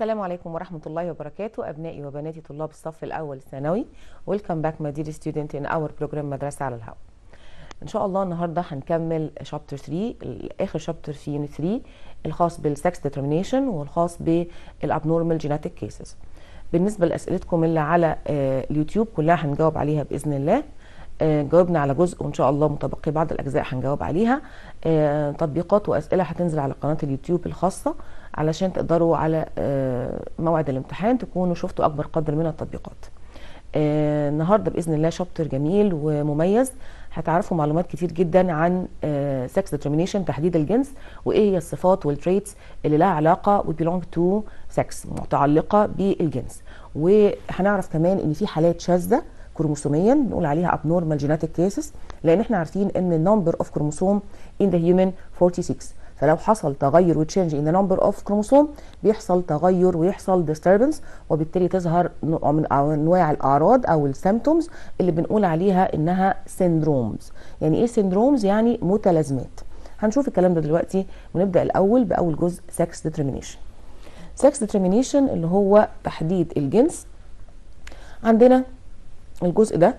السلام عليكم ورحمة الله وبركاته أبنائي وبناتي طلاب الصف الأول الثانوي Welcome back my dear student in our program مدرسة على الهواء إن شاء الله النهاردة هنكمل شابتر 3 آخر شابتر في يونت 3 الخاص بالسكس ديترمينيشن والخاص بالابنورمال جيناتيك كيسز بالنسبة لأسئلتكم اللي على آه، اليوتيوب كلها هنجاوب عليها بإذن الله آه، جاوبنا على جزء وان شاء الله متبقي بعض الاجزاء هنجاوب عليها آه، تطبيقات واسئله هتنزل على قناه اليوتيوب الخاصه علشان تقدروا على آه، موعد الامتحان تكونوا شفتوا اكبر قدر من التطبيقات آه، النهارده باذن الله شابتر جميل ومميز هتعرفوا معلومات كتير جدا عن سكس ديترمينيشن تحديد الجنس وايه هي الصفات والتريتس اللي لها علاقه وبيلونج تو سكس متعلقه بالجنس وهنعرف كمان ان في حالات شاذه كروموسوميا بنقول عليها abnormal genetic cases لان احنا عارفين ان النمبر اوف كروموسوم in the human 46 فلو حصل تغير وتشينج in the number of chromosome بيحصل تغير ويحصل disturbance وبالتالي تظهر نوع من انواع الاعراض او السيمتومز اللي بنقول عليها انها سيندرومز يعني ايه سيندرومز يعني متلازمات هنشوف الكلام ده دلوقتي ونبدا الاول باول جزء sex determination sex determination اللي هو تحديد الجنس عندنا الجزء ده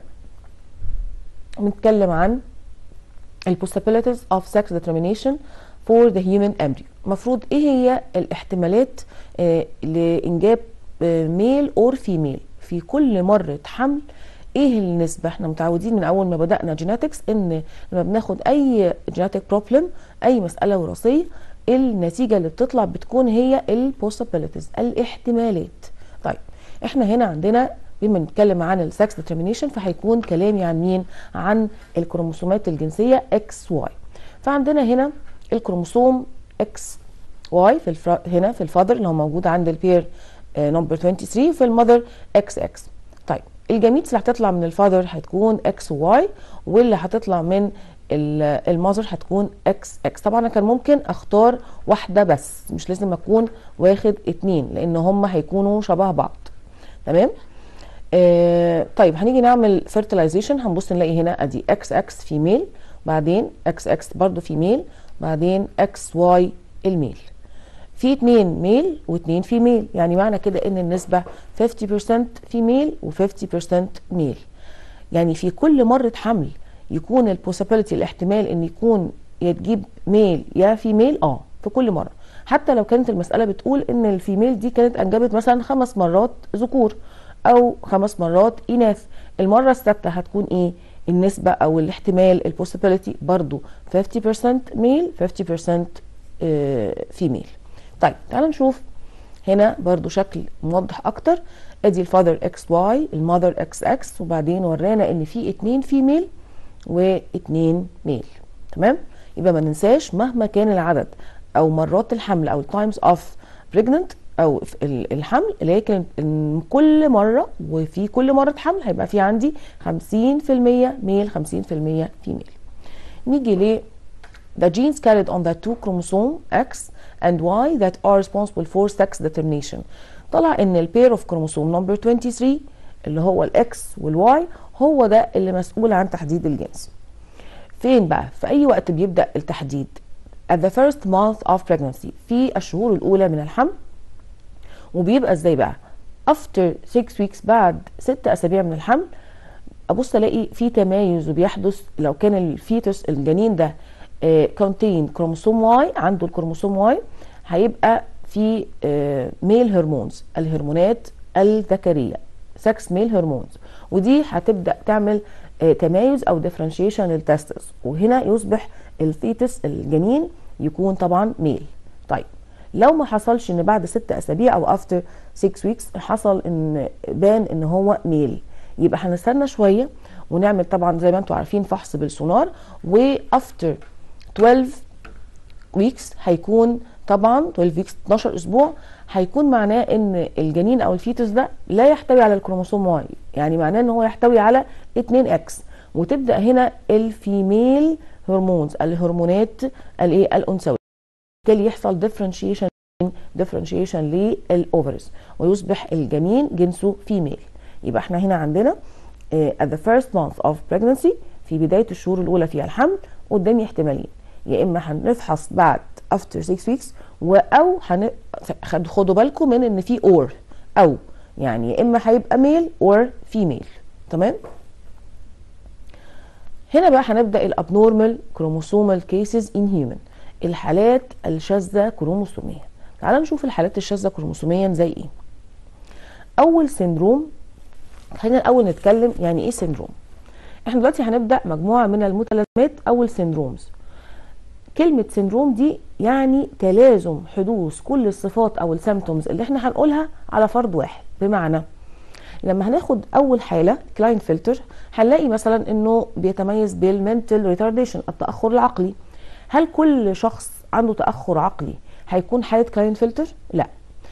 بنتكلم عن ال possibilities of sex determination for the human embryo المفروض ايه هي الاحتمالات آه لانجاب ميل اور فيميل في كل مرة حمل ايه النسبة احنا متعودين من اول ما بدأنا جيناتكس ان لما بناخد اي جيناتيك بروبلم اي مسألة وراثية النتيجة اللي بتطلع بتكون هي ال possibilities الاحتمالات طيب احنا هنا عندنا بما نتكلم عن السكس ديترمينيشن فهيكون كلامي عن مين عن الكروموسومات الجنسيه اكس واي فعندنا هنا الكروموسوم اكس واي في الفر... هنا في الفادر اللي هو موجود عند البير نمبر 23 في المذر اكس اكس طيب الجميتس اللي هتطلع من الفادر هتكون اكس واي واللي هتطلع من المذر هتكون اكس اكس طبعا انا كان ممكن اختار واحده بس مش لازم اكون واخد اتنين لان هم هيكونوا شبه بعض تمام آه طيب هنيجي نعمل فيرتلايزيشن هنبص نلاقي هنا ادي اكس اكس فيميل بعدين اكس اكس برضو فيميل بعدين اكس واي الميل في اتنين ميل واتنين فيميل يعني معنى كده ان النسبة 50% فيميل و50% ميل يعني في كل مرة حمل يكون البوسيبيليتي الاحتمال ان يكون يا تجيب ميل يا فيميل اه في كل مرة حتى لو كانت المسألة بتقول ان الفيميل دي كانت انجبت مثلا خمس مرات ذكور او خمس مرات اناث المره السادسه هتكون ايه النسبه او الاحتمال البوسيبيليتي برضو 50% ميل 50% فيميل طيب تعالوا نشوف هنا برضو شكل موضح اكتر ادي الفاذر اكس واي المذر اكس اكس وبعدين ورانا ان في اتنين فيميل واتنين ميل تمام يبقى ما ننساش مهما كان العدد او مرات الحمل او التايمز اوف بريجننت او الحمل لكن كل مره وفي كل مره حمل هيبقى في عندي 50% ميل 50% فيميل نيجي ل the genes carried on the two chromosome X and Y that are responsible for sex determination طلع ان البير اوف كروموسوم نمبر 23 اللي هو الاكس والواي هو ده اللي مسؤول عن تحديد الجنس فين بقى في اي وقت بيبدا التحديد at the first month of pregnancy في الشهور الاولى من الحمل وبيبقى ازاي بقى after 6 weeks بعد 6 اسابيع من الحمل ابص الاقي في تمايز وبيحدث لو كان الفيتوس الجنين ده كونتين كروموسوم واي عنده الكروموسوم واي هيبقى في ميل هرمونز الهرمونات الذكريه سكس ميل هرمونز ودي هتبدا تعمل تمايز او ديفرنشيشن للتستس وهنا يصبح الفيتس الجنين يكون طبعا ميل طيب لو ما حصلش ان بعد ست اسابيع او افتر 6 ويكس حصل ان بان ان هو ميل يبقى هنستنى شويه ونعمل طبعا زي ما انتم عارفين فحص بالسونار وافتر 12 ويكس هيكون طبعا 12 ويكس 12 اسبوع هيكون معناه ان الجنين او الفيتوس ده لا يحتوي على الكروموسوم واي يعني معناه ان هو يحتوي على 2 اكس وتبدا هنا الفيميل هرمونز الهرمونات الايه الانثويه بالتالي يحصل ديفرنشيشن ديفرنشيشن للاوفرز ويصبح الجنين جنسه فيميل يبقى احنا هنا عندنا uh, at the first month of pregnancy في بدايه الشهور الاولى في الحمل قدامي احتمالين يا اما هنفحص بعد after 6 weeks و او هن خد- خدوا بالكم من ان في اور او يعني يا اما هيبقى ميل اور فيميل تمام هنا بقى هنبدا الابنورمال كروموسومال كيسز ان هيومن الحالات الشاذه كروموسوميا تعال نشوف الحالات الشاذه كروموسوميا زي ايه اول سندروم خلينا الاول نتكلم يعني ايه سندروم احنا دلوقتي هنبدا مجموعه من المتلازمات اول سندرومز كلمة سندروم دي يعني تلازم حدوث كل الصفات أو السيمتومز اللي احنا هنقولها على فرد واحد بمعنى لما هناخد أول حالة كلاين فلتر هنلاقي مثلا إنه بيتميز بالمنتال ريتارديشن التأخر العقلي هل كل شخص عنده تأخر عقلي هيكون حالة كلاين فلتر؟ لا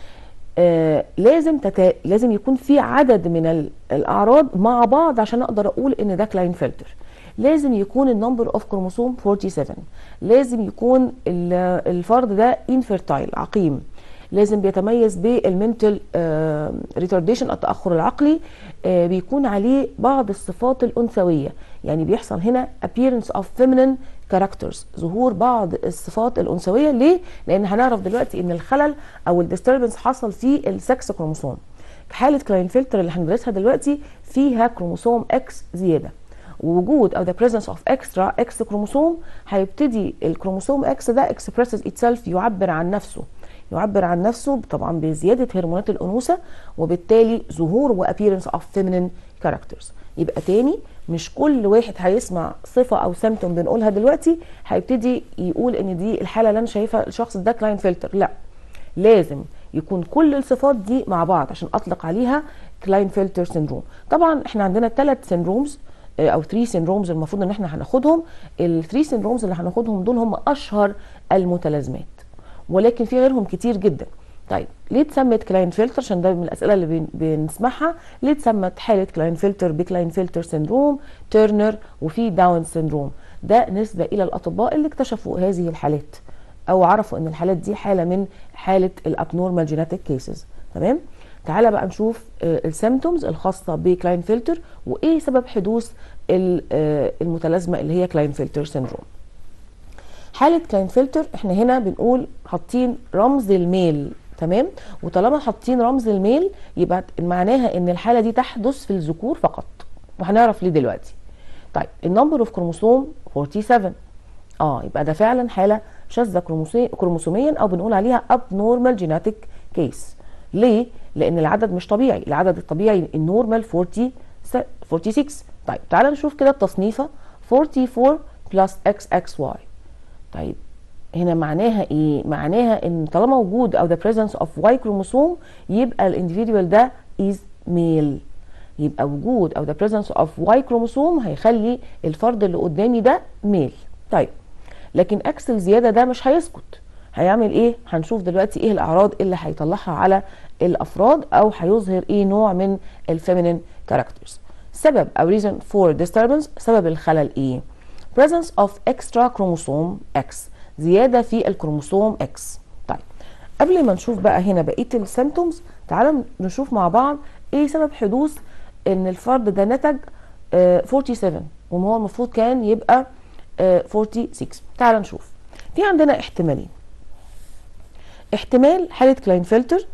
آه لازم تتا... لازم يكون في عدد من ال... الاعراض مع بعض عشان اقدر اقول ان ده كلاين فلتر لازم يكون النمبر اوف كروموسوم 47 لازم يكون ال- الفرد ده انفيرتايل عقيم لازم بيتميز بالمنتال ريتارديشن التاخر العقلي آه، بيكون عليه بعض الصفات الانثويه يعني بيحصل هنا appearance of feminine characters ظهور بعض الصفات الانثويه ليه لان هنعرف دلوقتي ان الخلل او الديستربنس حصل في السكس كروموسوم حاله كلاينفلتر اللي هندرسها دلوقتي فيها كروموسوم اكس زياده ووجود او the presence of extra اكس كروموسوم هيبتدي الكروموسوم اكس ده expresses itself يعبر عن نفسه يعبر عن نفسه طبعا بزياده هرمونات الانوثه وبالتالي ظهور وابيرنس اوف فيمينين كاركترز يبقى تاني مش كل واحد هيسمع صفه او سيمتوم بنقولها دلوقتي هيبتدي يقول ان دي الحاله اللي انا شايفها الشخص ده كلاين فلتر لا لازم يكون كل الصفات دي مع بعض عشان اطلق عليها كلاين فلتر سيندروم طبعا احنا عندنا ثلاث سيندرومز او 3 سيندرومز المفروض ان احنا هناخدهم الثري سيندرومز اللي هناخدهم دول هم اشهر المتلازمات ولكن في غيرهم كتير جدا طيب ليه اتسمت كلاين فلتر عشان ده من الاسئله اللي بن- بنسمعها ليه اتسمت حاله كلاين فلتر بكلاين فلتر سيندروم تيرنر وفي داون سيندروم ده نسبه الى الاطباء اللي اكتشفوا هذه الحالات او عرفوا ان الحالات دي حاله من حاله الابنورمال جينيتك كيسز تمام تعالى بقى نشوف السيمتومز الخاصه بكلاين فلتر وايه سبب حدوث ال- آه، المتلازمه اللي هي كلاين فلتر سيندروم حاله كلاين فلتر احنا هنا بنقول حاطين رمز الميل تمام وطالما حاطين رمز الميل يبقى معناها ان الحاله دي تحدث في الذكور فقط وهنعرف ليه دلوقتي طيب النمبر اوف كروموسوم 47 اه يبقى ده فعلا حاله شاذه كروموسي- كروموسوميا او بنقول عليها abnormal genetic case ليه لان العدد مش طبيعي العدد الطبيعي النورمال 40 س- 46 طيب تعالى نشوف كده التصنيفه 44 بلس اكس اكس واي طيب هنا معناها ايه معناها ان طالما وجود او the presence of Y chromosome يبقى الانديفيدوال ده is male يبقى وجود او the presence of Y chromosome هيخلي الفرد اللي قدامي ده ميل طيب لكن اكس الزياده ده مش هيسكت هيعمل ايه هنشوف دلوقتي ايه الاعراض اللي هيطلعها على الافراد او هيظهر ايه نوع من الفيمينين كاركترز سبب او reason for disturbance سبب الخلل ايه presence of extra chromosome X زياده في الكروموسوم X طيب قبل ما نشوف بقى هنا بقيه السيمتومز تعالوا نشوف مع بعض ايه سبب حدوث ان الفرد ده نتج آه، 47 وما هو المفروض كان يبقى آه، 46 تعال نشوف في عندنا احتمالين احتمال حالة كلاين فلتر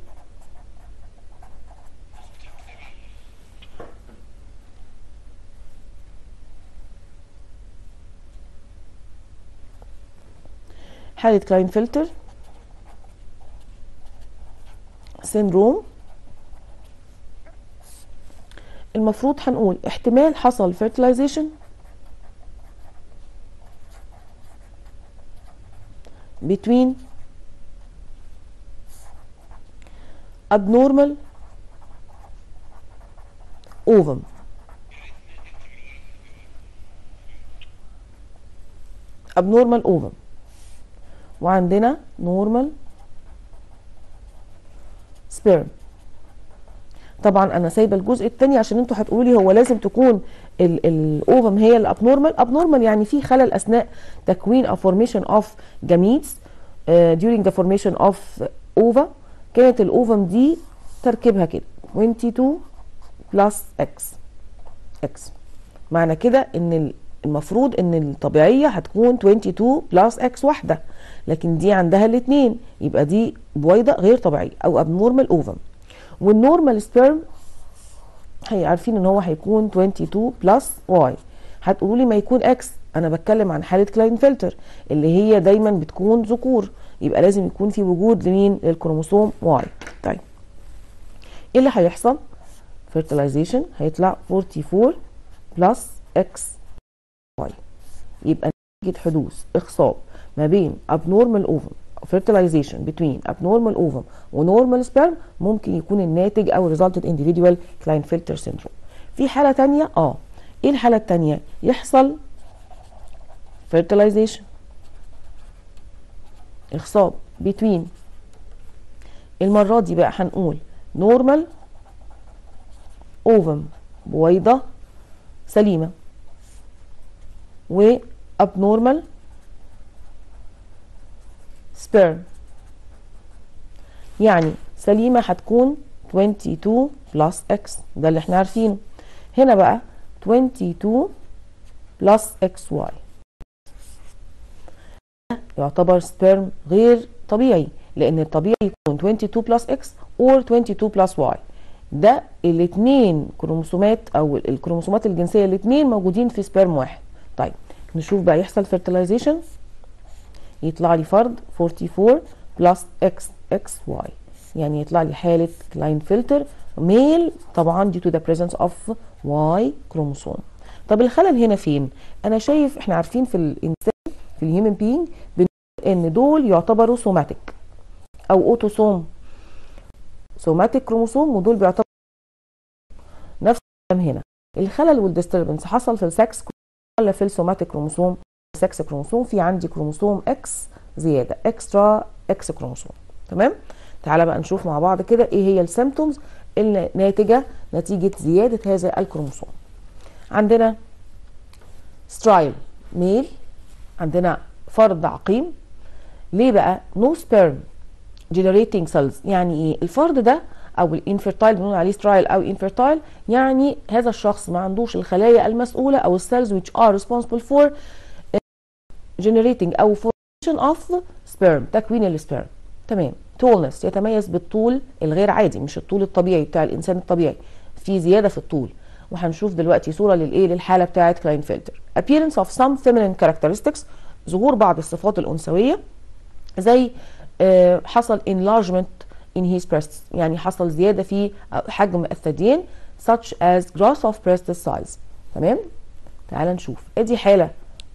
حالة كلاين فلتر سيندروم المفروض هنقول احتمال حصل fertilization between abnormal ovum abnormal ovum وعندنا normal sperm طبعا انا سايبه الجزء الثاني عشان انتوا هتقولوا لي هو لازم تكون الاوفم هي الابنورمال ابنورمال يعني في خلل اثناء تكوين او formation of gametes uh, during the formation of ova كانت الاوفم دي تركيبها كده 22 بلس اكس اكس معنى كده ان المفروض ان الطبيعيه هتكون 22 بلس اكس واحده لكن دي عندها الاثنين يبقى دي بويضه غير طبيعيه او ابنورمال اوفم والنورمال سبيرم هي عارفين ان هو هيكون 22 بلس واي هتقولوا لي ما يكون اكس انا بتكلم عن حاله كلاين فلتر اللي هي دايما بتكون ذكور يبقى لازم يكون في وجود لمين للكروموسوم واي طيب ايه اللي هيحصل fertilization هيطلع 44 بلس اكس واي يبقى نتيجه حدوث اخصاب ما بين abnormal ovum fertilization between abnormal ovum وnormal sperm ممكن يكون الناتج او resulted individual Klinefelter syndrome في حالة تانية اه ايه الحالة التانية يحصل fertilization اخصاب between المرة دي بقى هنقول normal ovum بويضة سليمة و abnormal sperm يعني سليمة هتكون 22 بلس اكس ده اللي احنا عارفينه هنا بقى 22 بلس اكس واي يعتبر سبيرم غير طبيعي لان الطبيعي يكون 22 بلس اكس اور 22 بلس واي ده الاثنين كروموسومات او الكروموسومات الجنسيه الاثنين موجودين في سبيرم واحد طيب نشوف بقى يحصل fertilization يطلع لي فرد 44 بلس اكس اكس واي يعني يطلع لي حاله كلاين فلتر ميل طبعا due to the presence of Y كروموسوم طب الخلل هنا فين انا شايف احنا عارفين في الانسان في الهيومن بينج ان دول يعتبروا سوماتيك او اوتوسوم سوماتيك كروموسوم ودول بيعتبروا نفس الكلام هنا الخلل والديستربنس حصل في السكس ولا في السوماتيك كروموسوم السكس كروموسوم في عندي كروموسوم اكس زياده اكسترا اكس كروموسوم تمام تعالى بقى نشوف مع بعض كده ايه هي السيمتومز الناتجه نتيجه زياده هذا الكروموسوم عندنا سترايل ميل عندنا فرد عقيم ليه بقى نو سبيرم جنريتنج سيلز يعني ايه الفرد ده او الانفيرتايل بنقول عليه سترايل او انفيرتايل يعني هذا الشخص ما عندوش الخلايا المسؤوله او السيلز which are responsible for generating او formation of sperm تكوين السبيرم تمام تولنس يتميز بالطول الغير عادي مش الطول الطبيعي بتاع الانسان الطبيعي في زياده في الطول وهنشوف دلوقتي صوره للايه للحاله بتاعه كلاين فلتر appearance of some feminine characteristics ظهور بعض الصفات الانثويه زي آه حصل enlargement in his breasts يعني حصل زياده في حجم الثديين such as growth of breast size تمام تعال نشوف ادي حاله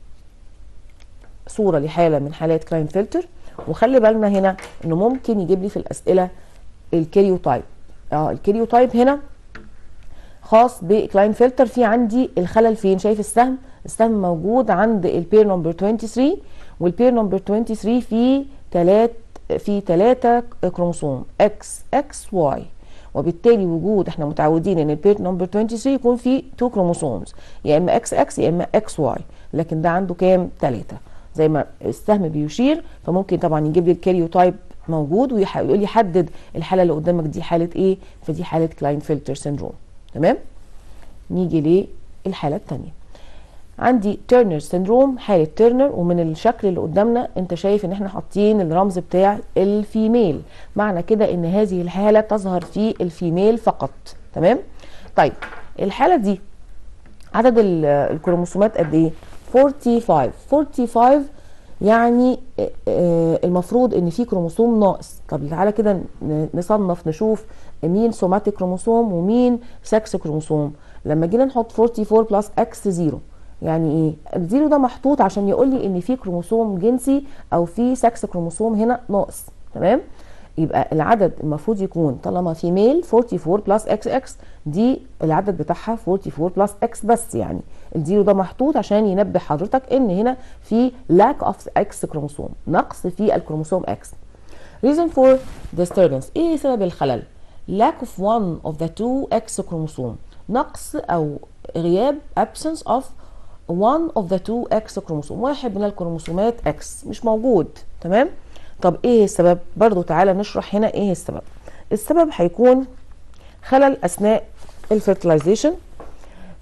صوره لحاله من حالات كلاين فلتر وخلي بالنا هنا انه ممكن يجيب لي في الاسئله الكاريوتايب اه الكاريوتايب هنا خاص بكلاين فلتر في عندي الخلل فين شايف السهم السهم موجود عند البير نمبر 23 والبير نمبر 23 فيه ثلاث في ثلاثة كروموسوم اكس اكس واي وبالتالي وجود احنا متعودين ان البير نمبر 23 يكون فيه 2 كروموسومز يا اما اكس اكس يا اما اكس واي لكن ده عنده كام ثلاثة زي ما السهم بيشير فممكن طبعا يجيب لي الكاريوتايب موجود ويقول لي حدد الحاله اللي قدامك دي حاله ايه فدي حاله كلاين فلتر سيندروم تمام نيجي للحاله الثانيه عندي تيرنر سيندروم حاله تيرنر ومن الشكل اللي قدامنا انت شايف ان احنا حاطين الرمز بتاع الفيميل معنى كده ان هذه الحاله تظهر في الفيميل فقط تمام طيب الحاله دي عدد الكروموسومات قد ايه 45 45 يعني المفروض ان في كروموسوم ناقص طب تعالى كده نصنف نشوف مين سوماتيك كروموسوم ومين سكس كروموسوم لما جينا نحط 44 بلس اكس زيرو يعني ايه الزيرو ده محطوط عشان يقول لي ان في كروموسوم جنسي او في سكس كروموسوم هنا ناقص تمام يبقى العدد المفروض يكون طالما في ميل 44 بلس اكس اكس دي العدد بتاعها 44 بلس اكس بس يعني الزيرو ده محطوط عشان ينبه حضرتك ان هنا في lack of اكس كروموسوم نقص في الكروموسوم اكس reason for disturbance ايه سبب الخلل lack of one of the two X chromosome نقص او غياب absence of one of the two X chromosome واحد من الكروموسومات X مش موجود تمام طب ايه السبب برضو تعالى نشرح هنا ايه السبب السبب هيكون خلل اثناء الفيرتلايزيشن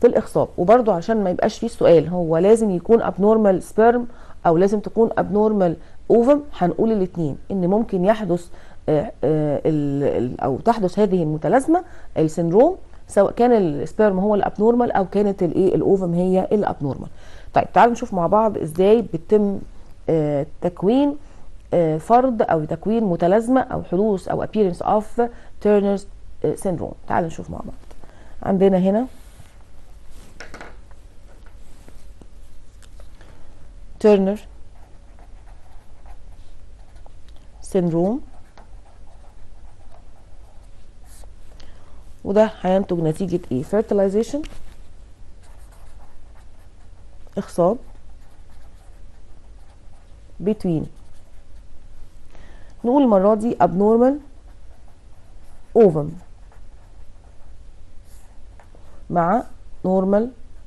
في الاخصاب وبرده عشان ما يبقاش فيه سؤال هو لازم يكون ابنورمال سبيرم او لازم تكون ابنورمال اوفم هنقول الاثنين ان ممكن يحدث آه، آه، ال- ال- او تحدث هذه المتلازمه السندروم سواء كان السبيرم هو الابنورمال او كانت الايه الاوفم هي الابنورمال طيب تعالوا نشوف مع بعض ازاي بيتم آه، تكوين آه، فرد او تكوين متلازمه او حدوث او appearance of Turner's آه، syndrome تعالوا نشوف مع بعض عندنا هنا تيرنر سيندروم وده هينتج نتيجة ايه fertilization اخصاب between نقول المرة دي abnormal ovum مع normal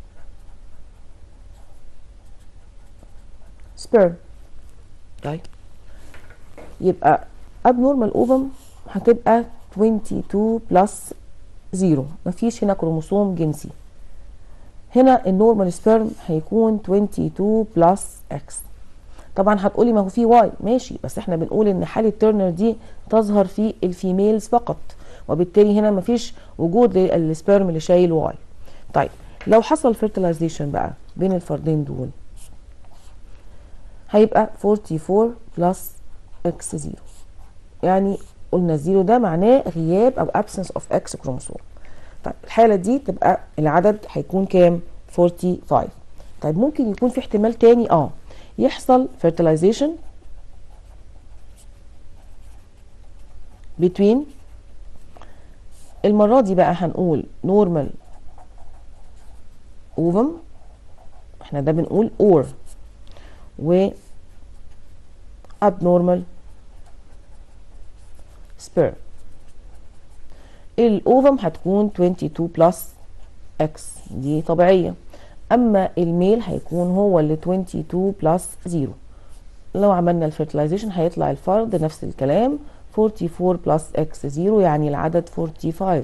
sperm طيب يبقى abnormal ovum هتبقى 22 بلس 0 مفيش هنا كروموسوم جنسي هنا النورمال سبيرم هيكون 22 بلس اكس طبعا هتقولي ما هو في واي ماشي بس احنا بنقول ان حاله تيرنر دي تظهر في الفيميلز فقط وبالتالي هنا مفيش وجود للسبيرم اللي شايل واي طيب لو حصل فيرتلايزيشن بقى بين الفردين دول هيبقى 44 بلس اكس 0 يعني قلنا الزيرو ده معناه غياب او absence of اكس كروموسوم طيب الحاله دي تبقى العدد هيكون كام 45 طيب ممكن يكون في احتمال تاني اه يحصل fertilization between المرة دي بقى هنقول normal ovum احنا ده بنقول or و abnormal sperm الاوفم هتكون 22 بلس اكس دي طبيعيه اما الميل هيكون هو اللي 22 بلس 0 لو عملنا الفيرتلايزيشن هيطلع الفرد نفس الكلام 44 بلس اكس 0 يعني العدد 45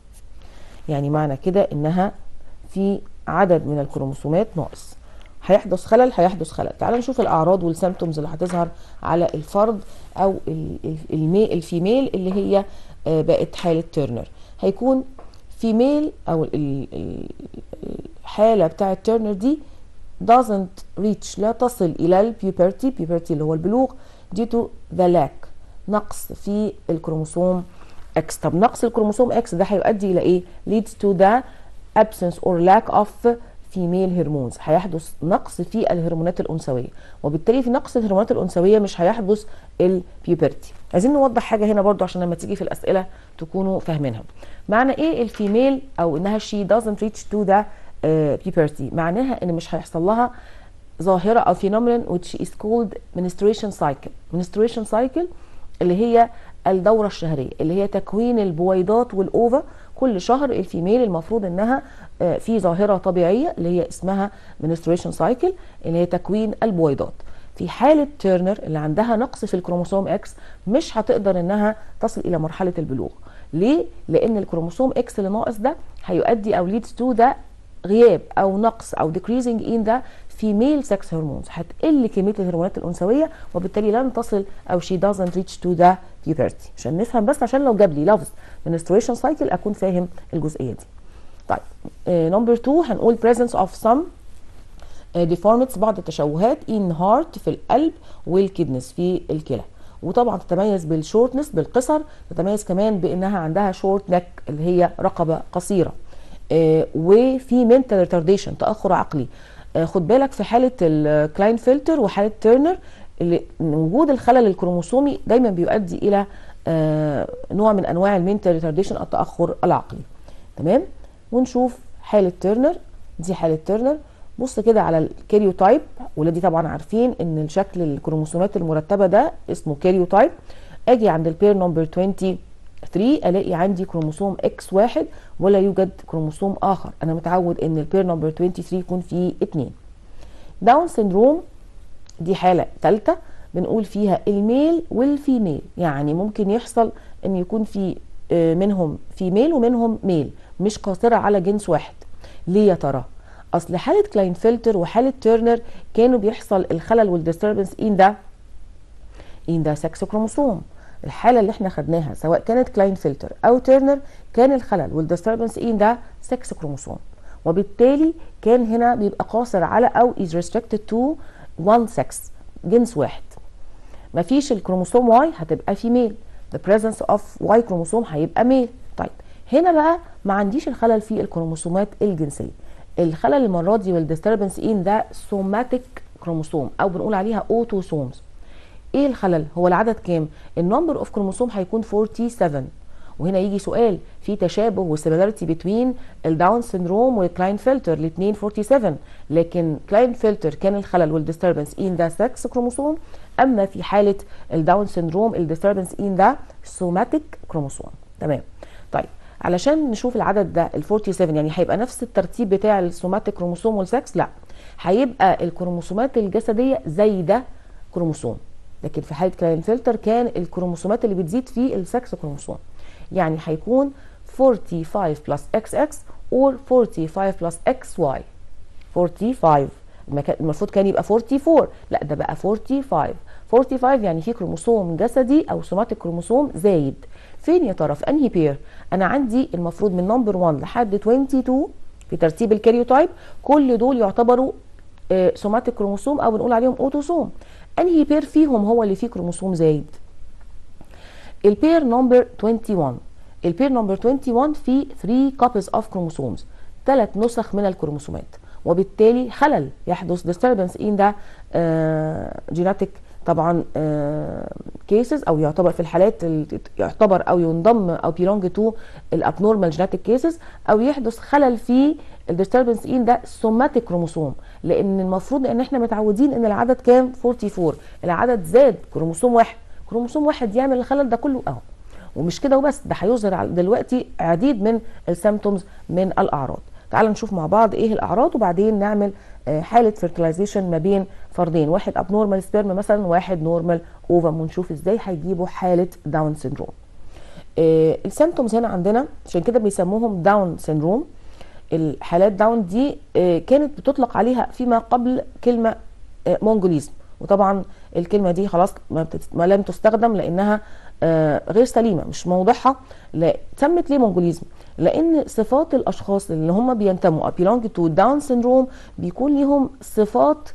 يعني معنى كده انها في عدد من الكروموسومات ناقص هيحدث خلل هيحدث خلل تعال نشوف الاعراض والسيمتومز اللي هتظهر على الفرد او ال- ال- المي الفيميل اللي هي آه، بقت حاله تيرنر هيكون فيميل او ال- ال- ال- الحاله بتاعه تيرنر دي doesn't reach لا تصل الى البيوبرتي بيوبرتي اللي هو البلوغ due to the lack نقص في الكروموسوم اكس طب نقص الكروموسوم اكس ده هيؤدي الى ايه leads to the absence or lack of female هرمونز هيحدث نقص في الهرمونات الانثويه وبالتالي في نقص الهرمونات الانثويه مش هيحدث البيوبرتي عايزين نوضح حاجه هنا برضو عشان لما تيجي في الاسئله تكونوا فاهمينها معنى ايه الفيميل او انها she doesn't reach to the uh, puberty معناها ان مش هيحصل لها ظاهره او phenomenon which is called menstruation cycle menstruation cycle اللي هي الدوره الشهريه اللي هي تكوين البويضات والاوفا كل شهر الفيميل المفروض انها آه، في ظاهره طبيعيه اللي هي اسمها menstruation cycle اللي هي تكوين البويضات في حاله تيرنر اللي عندها نقص في الكروموسوم اكس مش هتقدر انها تصل الى مرحله البلوغ ليه لان الكروموسوم اكس اللي ناقص ده هيؤدي او leads to ده غياب او نقص او decreasing in the female sex hormones هتقل كميه الهرمونات الانثويه وبالتالي لن تصل او she doesn't reach to the puberty عشان نفهم بس عشان لو جاب لي لفظ menstruation cycle اكون فاهم الجزئيه دي طيب نمبر 2 هنقول presence of some ديفورمتس بعض التشوهات ان هارت في القلب والكدنس في الكلى وطبعا تتميز بالشورتنس بالقصر تتميز كمان بانها عندها شورت نك اللي هي رقبه قصيره آه، وفي منتال ريتارديشن تاخر عقلي آه، خد بالك في حاله الكلاين فلتر وحاله تيرنر اللي وجود الخلل الكروموسومي دايما بيؤدي الى آه، نوع من انواع المنتال ريتارديشن التاخر العقلي تمام ونشوف حاله تيرنر دي حاله تيرنر بص كده على الكاريوتايب ولادي طبعا عارفين ان الشكل الكروموسومات المرتبه ده اسمه كاريوتايب اجي عند البير نمبر 23 الاقي عندي كروموسوم اكس واحد ولا يوجد كروموسوم اخر انا متعود ان البير نمبر 23 يكون فيه اتنين داون سيندروم دي حاله ثالثه بنقول فيها الميل والفيميل يعني ممكن يحصل ان يكون في آه، منهم فيميل ومنهم ميل مش قاصره على جنس واحد ليه يا ترى اصل حاله كلاين فلتر وحاله تيرنر كانوا بيحصل الخلل والديستربنس ان ده ان ده سكس كروموسوم الحاله اللي احنا خدناها سواء كانت كلاين فلتر او تيرنر كان الخلل والديستربنس ان ده سكس كروموسوم وبالتالي كان هنا بيبقى قاصر على او is restricted to one sex جنس واحد مفيش الكروموسوم واي هتبقى فيميل the presence of Y كروموسوم هيبقى ميل طيب هنا بقى ما عنديش الخلل في الكروموسومات الجنسيه الخلل المره دي والديستربنس ان ده سوماتيك كروموسوم او بنقول عليها اوتوسومز ايه الخلل هو العدد كام النمبر اوف كروموسوم هيكون 47 وهنا يجي سؤال في تشابه وسيميلاريتي بين الداون سيندروم والكلاين فلتر الاثنين 47 لكن كلاين فلتر كان الخلل والديستربنس ان ذا سكس كروموسوم اما في حاله الداون سيندروم الديستربنس ان ذا سوماتيك كروموسوم تمام طيب علشان نشوف العدد ده ال 47 يعني هيبقى نفس الترتيب بتاع السوماتيك كروموسوم والسكس لا هيبقى الكروموسومات الجسديه زي ده كروموسوم لكن في حاله كلاين فلتر كان الكروموسومات اللي بتزيد في السكس كروموسوم يعني هيكون 45 بلس اكس اكس اور 45 بلس اكس واي 45 المفروض كان يبقى 44 لا ده بقى 45 45 يعني في كروموسوم جسدي او سوماتيك كروموسوم زايد فين يا ترى في انهي بير انا عندي المفروض من نمبر 1 لحد 22 في ترتيب الكاريوتايب كل دول يعتبروا سوماتيك كروموسوم او بنقول عليهم اوتوسوم انهي بير فيهم هو اللي فيه كروموسوم زايد البير نمبر 21 البير نمبر 21 فيه 3 كوبيز اوف كروموسومز ثلاث نسخ من الكروموسومات وبالتالي خلل يحدث disturbance in the uh, genetic طبعا كيسز uh, او يعتبر في الحالات يعتبر او ينضم او بيلونج تو الابنورمال جينيتك كيسز او يحدث خلل في الديستربنس ان ده سوماتيك كروموسوم لان المفروض ان احنا متعودين ان العدد كام 44 العدد زاد كروموسوم واحد كروموسوم واحد يعمل الخلل ده كله اهو ومش كده وبس ده هيظهر دلوقتي عديد من السيمتومز من الاعراض تعال نشوف مع بعض ايه الاعراض وبعدين نعمل حاله فيرتلايزيشن ما بين فردين واحد ابنورمال سبيرم مثلا واحد نورمال اوفم ونشوف ازاي هيجيبوا حاله داون سيندروم السيمتومز هنا عندنا عشان كده بيسموهم داون سيندروم الحالات داون دي كانت بتطلق عليها فيما قبل كلمه مونجوليزم وطبعا الكلمه دي خلاص ما, ما لم تستخدم لانها غير سليمه مش موضحه لا سمت ليه مونجوليزم لان صفات الاشخاص اللي هم بينتموا belong تو داون سيندروم بيكون ليهم صفات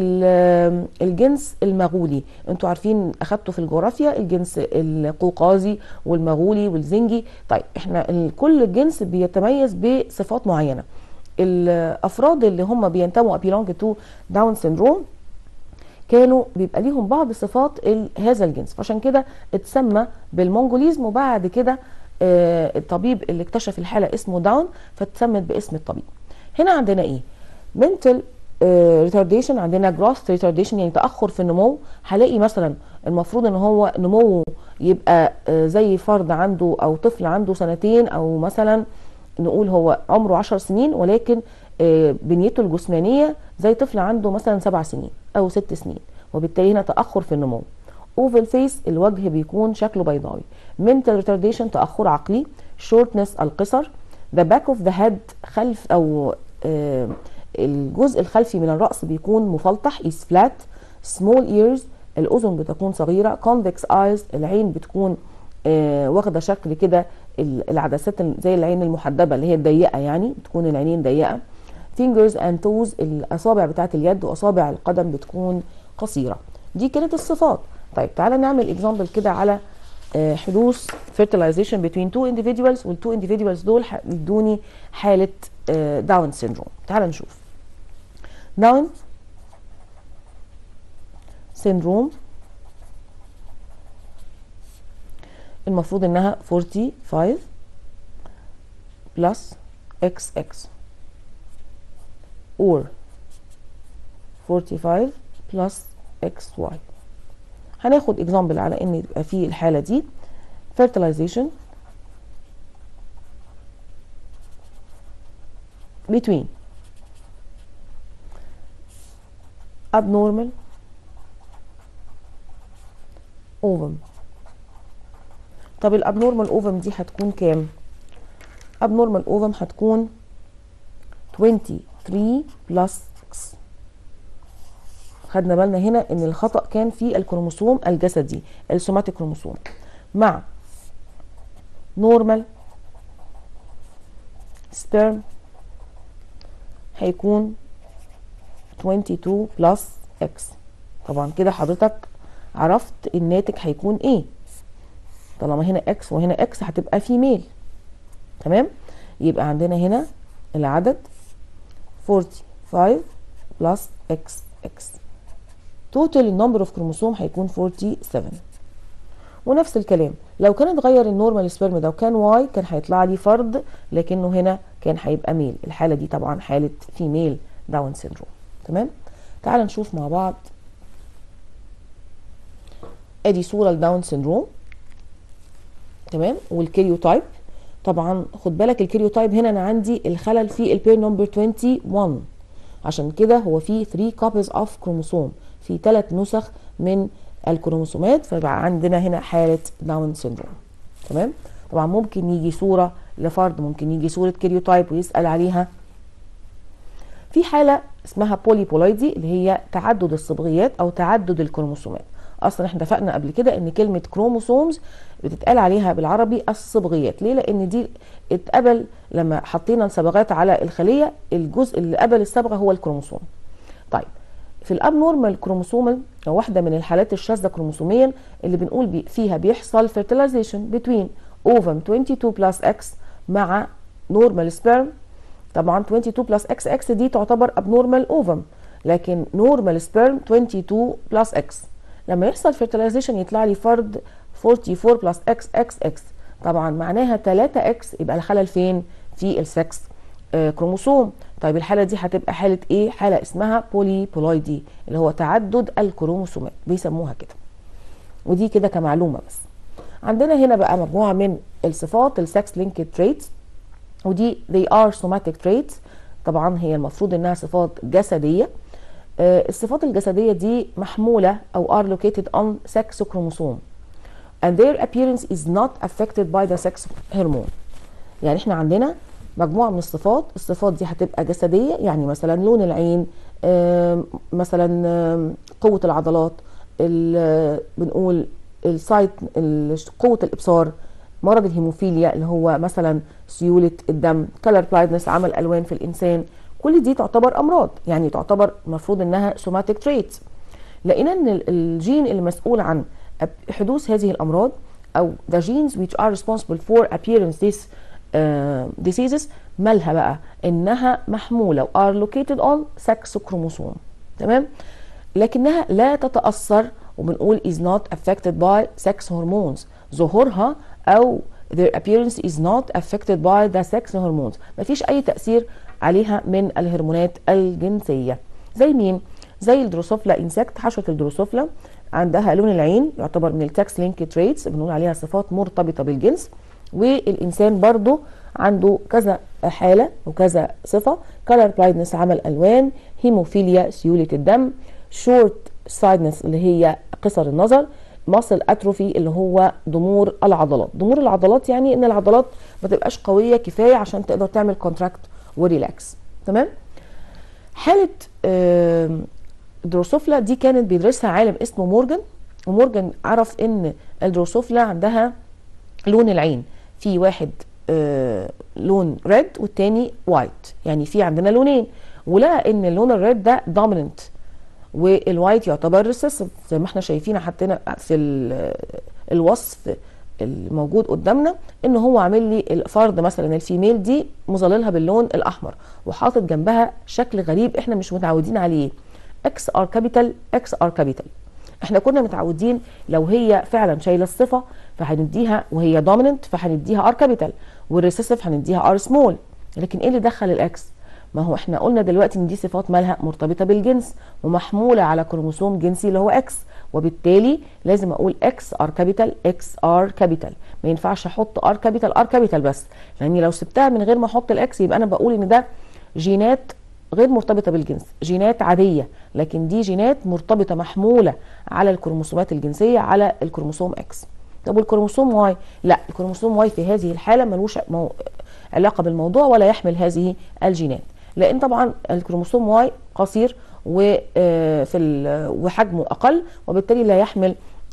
الجنس المغولي انتوا عارفين اخدتوا في الجغرافيا الجنس القوقازي والمغولي والزنجي طيب احنا كل جنس بيتميز بصفات معينه الافراد اللي هم بينتموا belong تو داون سيندروم كانوا بيبقى ليهم بعض صفات هذا الجنس فعشان كده اتسمى بالمونجوليزم وبعد كده آه الطبيب اللي اكتشف الحاله اسمه داون فاتسمت باسم الطبيب هنا عندنا ايه منتل ريتارديشن عندنا جروث ريتارديشن يعني تاخر في النمو هلاقي مثلا المفروض ان هو نموه يبقى آه زي فرد عنده او طفل عنده سنتين او مثلا نقول هو عمره 10 سنين ولكن آه بنيته الجسمانيه زي طفل عنده مثلا سبع سنين او ست سنين وبالتالي هنا تاخر في النمو اوفل فيس الوجه بيكون شكله بيضاوي mental retardation تاخر عقلي shortness القصر the back of the head خلف او آه الجزء الخلفي من الراس بيكون مفلطح is flat small ears الاذن بتكون صغيره convex eyes العين بتكون آه واخده شكل كده العدسات زي العين المحدبه اللي هي الضيقه يعني بتكون العينين ضيقه fingers and toes الاصابع بتاعت اليد واصابع القدم بتكون قصيره دي كانت الصفات طيب تعالى نعمل اكزامبل كده على آه حدوث fertilization between two individuals والتو individuals دول يدوني حاله داون سيندروم تعالى نشوف داون سيندروم المفروض انها 45 بلس اكس اكس or 45 بلس اكس واي هناخد اكزامبل على ان يبقى في الحاله دي fertilization between abnormal ovum طب الابنورمال اوفم دي هتكون كام abnormal ovum هتكون 23 بلس اكس خدنا بالنا هنا ان الخطأ كان في الكروموسوم الجسدي السوماتيك كروموسوم مع نورمال سبيرم هيكون 22 بلس اكس طبعا كده حضرتك عرفت الناتج هيكون ايه طالما هنا اكس وهنا اكس هتبقى فيميل تمام يبقى عندنا هنا العدد 45 بلس اكس اكس توتال النمبر اوف كروموسوم هيكون 47 ونفس الكلام لو كان اتغير النورمال سبيرم ده وكان واي كان هيطلع لي فرد لكنه هنا كان هيبقى ميل الحاله دي طبعا حاله فيميل داون سيندروم تمام تعال نشوف مع بعض ادي صوره لداون سيندروم تمام والكريوتايب طبعا خد بالك الكريوتايب هنا انا عندي الخلل في البير نمبر 21 عشان كده هو في 3 كوبيز اوف كروموسوم في ثلاث نسخ من الكروموسومات فبقى عندنا هنا حاله داون سيندروم تمام طبعا ممكن يجي صوره لفرد ممكن يجي صوره كريوتايب ويسال عليها في حاله اسمها بوليبولايدي اللي هي تعدد الصبغيات او تعدد الكروموسومات اصلا احنا اتفقنا قبل كده ان كلمه كروموسومز بتتقال عليها بالعربي الصبغيات ليه لان دي اتقبل لما حطينا الصبغات على الخليه الجزء اللي قبل الصبغه هو الكروموسوم طيب في الاب نورمال كروموسومال او واحده من الحالات الشاذه كروموسوميا اللي بنقول بي فيها بيحصل fertilization between ovum 22 plus x مع نورمال سبيرم طبعا 22 بلس اكس اكس دي تعتبر ابنورمال اوفم لكن نورمال سبيرم 22 بلس اكس لما يحصل fertilization يطلع لي فرد 44 بلس اكس اكس اكس طبعا معناها 3 اكس يبقى الخلل فين في السكس آه كروموسوم طيب الحاله دي هتبقى حاله ايه حاله اسمها بوليبولويدي اللي هو تعدد الكروموسومات بيسموها كده ودي كده كمعلومه بس عندنا هنا بقى مجموعه من الصفات السكس لينكد تريتس ودي they are somatic traits طبعا هي المفروض انها صفات جسديه آه الصفات الجسديه دي محموله او are located on sex chromosome and their appearance is not affected by the sex hormone يعني احنا عندنا مجموعه من الصفات الصفات دي هتبقى جسديه يعني مثلا لون العين آه مثلا آه قوه العضلات بنقول السايت قوه الابصار مرض الهيموفيليا اللي هو مثلا سيوله الدم كلر بلايندنس عمل الوان في الانسان كل دي تعتبر امراض يعني تعتبر المفروض انها سوماتيك تريتس لقينا ان الجين المسؤول عن حدوث هذه الامراض او the genes which are responsible for appearance this uh, diseases مالها بقى انها محموله و are located on sex chromosome تمام لكنها لا تتاثر وبنقول is not affected by sex hormones ظهورها او their appearance is not affected by the sex hormones مفيش اي تاثير عليها من الهرمونات الجنسيه زي مين زي الدروسوفلا انسكت حشره الدروسوفلا عندها لون العين يعتبر من التاكس لينك تريتس بنقول عليها صفات مرتبطه بالجنس والانسان برضو عنده كذا حاله وكذا صفه كلر بلايندنس عمل الوان هيموفيليا سيوله الدم شورت سايدنس اللي هي قصر النظر ماسل اتروفي اللي هو ضمور العضلات ضمور العضلات يعني ان العضلات ما تبقاش قويه كفايه عشان تقدر تعمل كونتراكت وريلاكس تمام حاله الدروسوفلا دي كانت بيدرسها عالم اسمه مورجان ومورجان عرف ان الدروسوفلا عندها لون العين في واحد آه لون ريد والتاني وايت يعني في عندنا لونين ولقى ان اللون الريد ده دوميننت والوايت يعتبر ريسيسيف زي ما احنا شايفين حطينا في الوصف الموجود قدامنا ان هو عامل لي الفرد مثلا الفيميل دي مظللها باللون الاحمر وحاطط جنبها شكل غريب احنا مش متعودين عليه اكس ار كابيتال اكس ار كابيتال احنا كنا متعودين لو هي فعلا شايله الصفه فهنديها وهي دوميننت فهنديها ار كابيتال والريسيسيف هنديها ار سمول لكن ايه اللي دخل الاكس ما هو احنا قلنا دلوقتي ان دي صفات مالها مرتبطه بالجنس ومحموله على كروموسوم جنسي اللي هو اكس وبالتالي لازم اقول اكس ار كابيتال اكس ار كابيتال ما ينفعش احط ار كابيتال ار كابيتال بس لاني لو سبتها من غير ما احط الاكس يبقى انا بقول ان ده جينات غير مرتبطه بالجنس جينات عاديه لكن دي جينات مرتبطه محموله على الكروموسومات الجنسيه على الكروموسوم اكس طب والكروموسوم واي لا الكروموسوم واي في هذه الحاله ملوش مو... علاقه بالموضوع ولا يحمل هذه الجينات لان طبعا الكروموسوم واي قصير وفي وحجمه اقل وبالتالي لا يحمل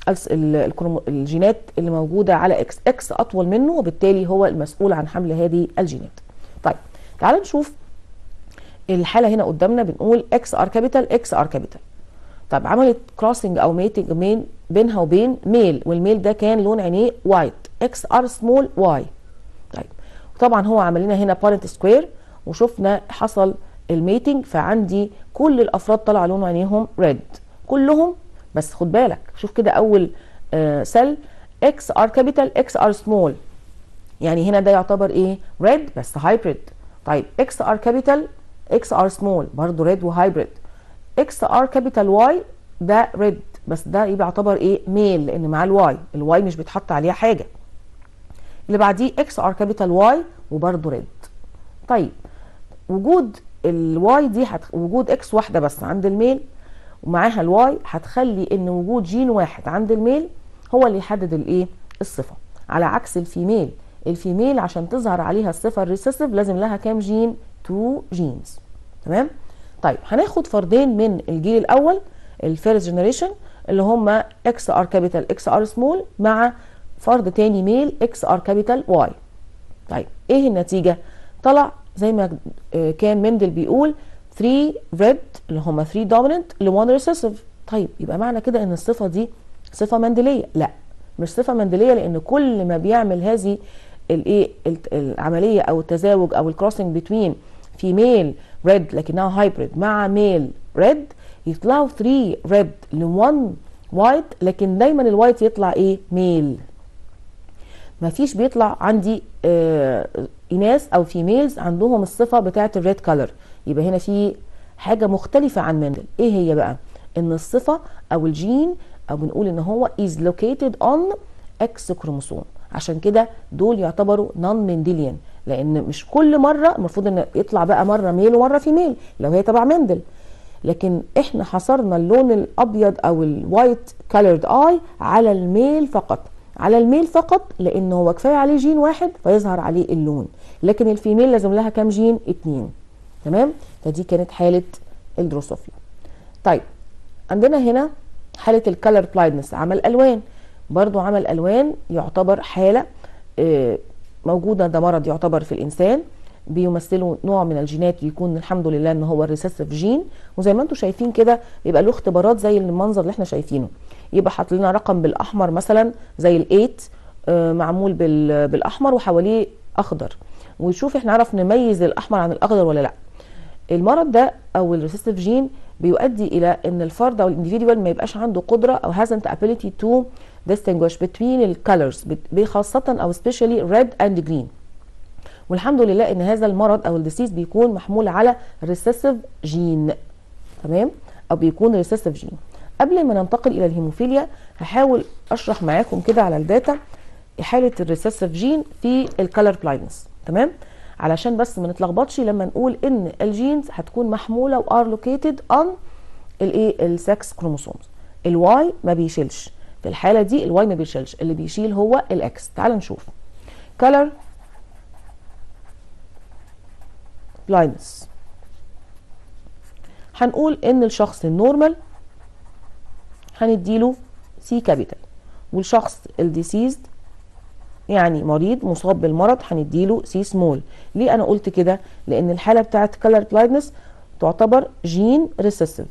الجينات اللي موجوده على اكس اكس اطول منه وبالتالي هو المسؤول عن حمل هذه الجينات طيب تعال نشوف الحاله هنا قدامنا بنقول اكس ار كابيتال اكس ار كابيتال طب عملت كروسنج او ميتنج بين بينها وبين ميل والميل ده كان لون عينيه وايت اكس ار سمول واي طيب طبعا هو عمل لنا هنا بارنت سكوير وشفنا حصل الميتنج فعندي كل الافراد طلع لون عينيهم ريد كلهم بس خد بالك شوف كده اول آه سيل اكس ار كابيتال اكس ار سمول يعني هنا ده يعتبر ايه ريد بس هايبريد طيب اكس ار كابيتال اكس ار سمول برضه ريد وهايبريد اكس ار كابيتال واي ده ريد بس ده يبقى يعتبر ايه ميل لان معاه الواي الواي مش بيتحط عليها حاجه اللي بعديه اكس ار كابيتال واي وبرده ريد طيب وجود الواي دي هت... وجود اكس واحده بس عند الميل ومعاها الواي هتخلي ان وجود جين واحد عند الميل هو اللي يحدد الايه الصفه على عكس الفيميل الفيميل عشان تظهر عليها الصفه الريسيسيف لازم لها كام جين 2 جينز تمام طيب هناخد فردين من الجيل الاول الفيرست جنريشن اللي هم اكس ار كابيتال اكس ار سمول مع فرد تاني ميل اكس ار كابيتال واي طيب ايه النتيجه طلع زي ما كان مندل بيقول 3 ريد اللي هم 3 دوميننت ل 1 ريسيسيف طيب يبقى معنى كده ان الصفه دي صفه مندليه لا مش صفه مندليه لان كل ما بيعمل هذه الايه العمليه او التزاوج او الكروسنج بتوين فيميل ريد لكنها هايبريد مع ميل ريد يطلعوا 3 ريد ل 1 وايت لكن دايما الوايت يطلع ايه ميل مفيش بيطلع عندي آه اناث او فيميلز عندهم الصفه بتاعه الريد كلر يبقى هنا في حاجه مختلفه عن مندل ايه هي بقى ان الصفه او الجين او بنقول ان هو is located on X كروموسوم عشان كده دول يعتبروا نون مندليان لان مش كل مره المفروض ان يطلع بقى مره ميل ومره فيميل لو هي تبع مندل لكن احنا حصرنا اللون الابيض او الوايت كالرد اي على الميل فقط على الميل فقط لان هو كفايه عليه جين واحد فيظهر عليه اللون لكن الفيميل لازم لها كام جين اتنين تمام فدي كانت حاله الدروسوفيلا طيب عندنا هنا حاله الكالر بلايندنس عمل الوان برضو عمل الوان يعتبر حاله موجوده ده مرض يعتبر في الانسان بيمثلوا نوع من الجينات يكون الحمد لله ان هو الريسيسيف جين وزي ما انتم شايفين كده يبقى له اختبارات زي المنظر اللي احنا شايفينه يبقى حاط لنا رقم بالاحمر مثلا زي الايت معمول بالاحمر وحواليه اخضر ويشوف احنا نعرف نميز الاحمر عن الاخضر ولا لا المرض ده او الريسيسيف جين بيؤدي الى ان الفرد او الانديفيدوال ما يبقاش عنده قدره او hasn't ability to distinguish between الكالرز خاصه او especially red and green والحمد لله ان هذا المرض او الديسيز بيكون محمول على ريسيسيف جين تمام او بيكون ريسيسيف جين قبل ما ننتقل الى الهيموفيليا هحاول اشرح معاكم كده على الداتا حاله الريسيسيف جين في الكالر بلايندنس تمام علشان بس ما نتلخبطش لما نقول ان الجينز هتكون محموله وار لوكيتد اون الايه السكس كروموسومز الواي ما بيشيلش في الحاله دي الواي ما بيشيلش اللي بيشيل هو الاكس تعال نشوف color blindness هنقول ان الشخص النورمال هنديله سي كابيتال والشخص الديسيزد يعني مريض مصاب بالمرض هنديله سي سمول ليه انا قلت كده لان الحاله بتاعت كلر بلايندنس تعتبر جين ريسيسيف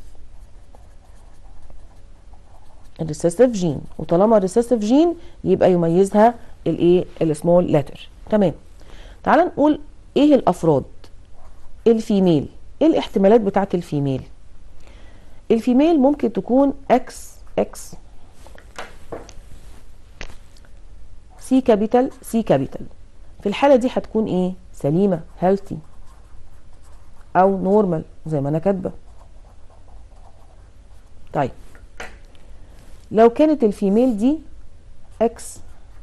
الريسيسيف جين وطالما الريسيسيف جين يبقى يميزها الايه السمول لتر تمام تعال نقول ايه الافراد الفيميل ايه الاحتمالات بتاعت الفيميل الفيميل ممكن تكون اكس اكس سي كابيتال سي كابيتال في الحالة دي هتكون ايه سليمة هيلثي او نورمال زي ما انا كاتبة طيب لو كانت الفيميل دي اكس